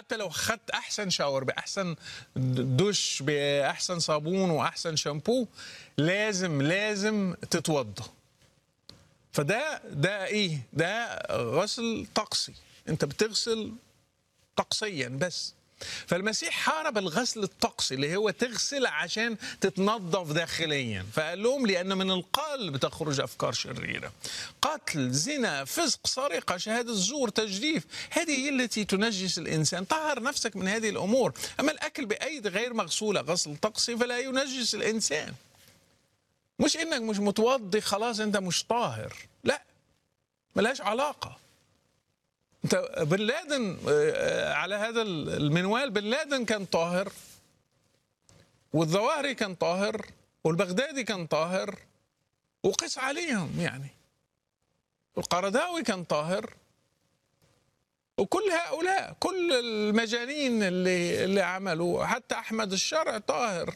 حتى لو خدت احسن شاور باحسن دش باحسن صابون واحسن شامبو لازم لازم تتوضى فده ده ايه ده غسل طقسي انت بتغسل طقسيا بس فالمسيح حارب الغسل الطقسي اللي هو تغسل عشان تتنظف داخليا فقال لهم لأن من القلب تخرج أفكار شريرة قتل زنا فسق سرقة شهادة زور تجديف هذه هي التي تنجس الإنسان طهر نفسك من هذه الأمور أما الأكل بأيدي غير مغسولة غسل طقسي فلا ينجس الإنسان مش إنك مش متوضي خلاص أنت مش طاهر لا ملهاش علاقة انت بن لادن على هذا المنوال بن لادن كان طاهر والظواهري كان طاهر والبغدادي كان طاهر وقس عليهم يعني والقرداوي كان طاهر وكل هؤلاء كل المجانين اللي اللي عملوا حتى احمد الشرع طاهر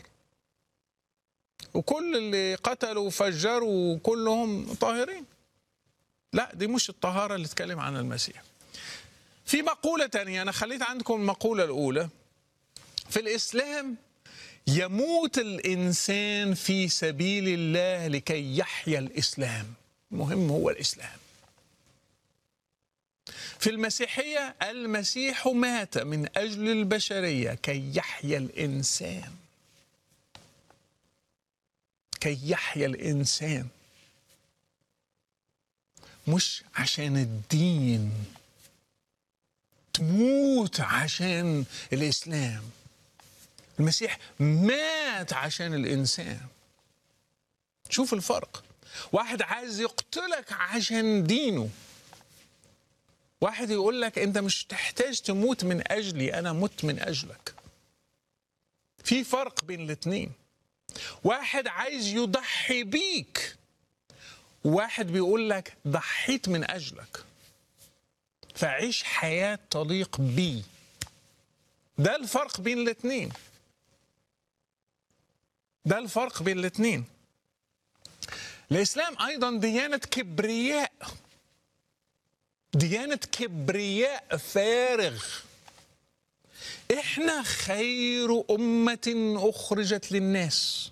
وكل اللي قتلوا وفجروا كلهم طاهرين لا دي مش الطهاره اللي اتكلم عنها المسيح في مقولة تانية أنا خليت عندكم المقولة الأولى في الإسلام يموت الإنسان في سبيل الله لكي يحيا الإسلام المهم هو الإسلام في المسيحية المسيح مات من أجل البشرية كي يحيا الإنسان كي يحيا الإنسان مش عشان الدين تموت عشان الإسلام المسيح مات عشان الإنسان شوف الفرق واحد عايز يقتلك عشان دينه واحد يقول لك انت مش تحتاج تموت من اجلي انا مت من اجلك في فرق بين الاثنين واحد عايز يضحي بيك واحد بيقول لك ضحيت من اجلك فعيش حياة تليق بي ده الفرق بين الاثنين ده الفرق بين الاثنين الإسلام أيضا ديانة كبرياء ديانة كبرياء فارغ احنا خير أمة أخرجت للناس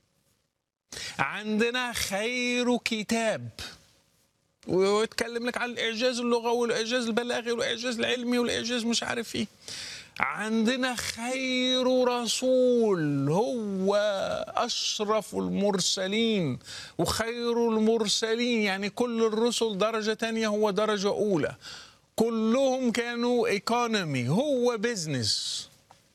عندنا خير كتاب ويتكلم لك عن الاعجاز اللغوي والاعجاز البلاغي والاعجاز العلمي والاعجاز مش عارف ايه عندنا خير رسول هو اشرف المرسلين وخير المرسلين يعني كل الرسل درجه تانية هو درجه اولى كلهم كانوا ايكونومي هو بيزنس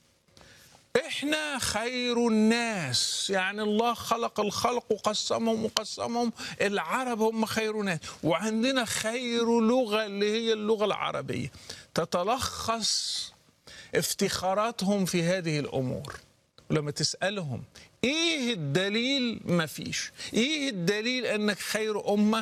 احنا خير الناس يعني الله خلق الخلق وقسمهم وقسمهم العرب هم خير الناس وعندنا خير لغه اللي هي اللغه العربيه تتلخص افتخاراتهم في هذه الامور ولما تسالهم ايه الدليل ما فيش ايه الدليل انك خير امه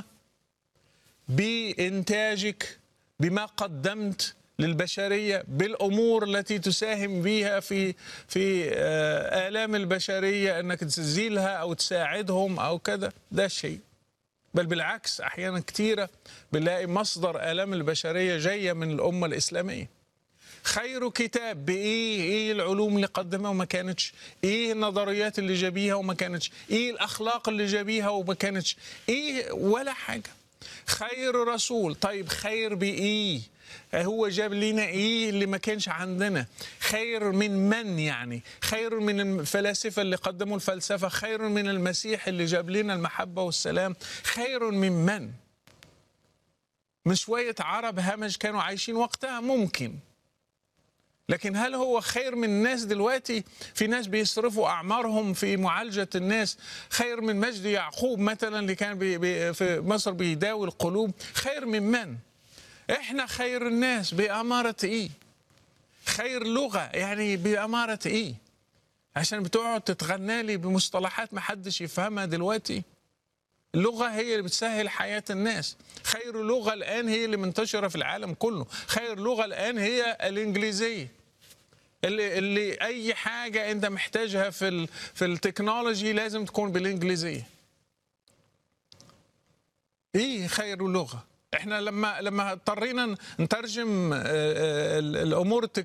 بانتاجك بما قدمت للبشريه بالامور التي تساهم بها في في الام البشريه انك تزيلها او تساعدهم او كذا ده شيء بل بالعكس احيانا كثيره بنلاقي مصدر الام البشريه جايه من الامه الاسلاميه خير كتاب بايه ايه العلوم اللي قدمها وما كانتش ايه النظريات اللي جابيها وما كانتش ايه الاخلاق اللي جابيها وما كانتش ايه ولا حاجه خير رسول طيب خير بايه هو جاب لنا ايه اللي ما كانش عندنا خير من من يعني خير من الفلاسفه اللي قدموا الفلسفه خير من المسيح اللي جاب لنا المحبه والسلام خير من من من شويه عرب همج كانوا عايشين وقتها ممكن لكن هل هو خير من الناس دلوقتي في ناس بيصرفوا اعمارهم في معالجه الناس خير من مجد يعقوب مثلا اللي كان بي بي في مصر بيداوي القلوب خير من من احنا خير الناس بأمارة ايه خير لغة يعني بأمارة ايه عشان بتقعد تتغنى لي بمصطلحات ما حدش يفهمها دلوقتي اللغة هي اللي بتسهل حياة الناس خير لغة الآن هي اللي منتشرة في العالم كله خير لغة الآن هي الإنجليزية اللي, اللي أي حاجة أنت محتاجها في ال في التكنولوجي لازم تكون بالإنجليزية إيه خير لغة احنا لما لما اضطرينا نترجم الامور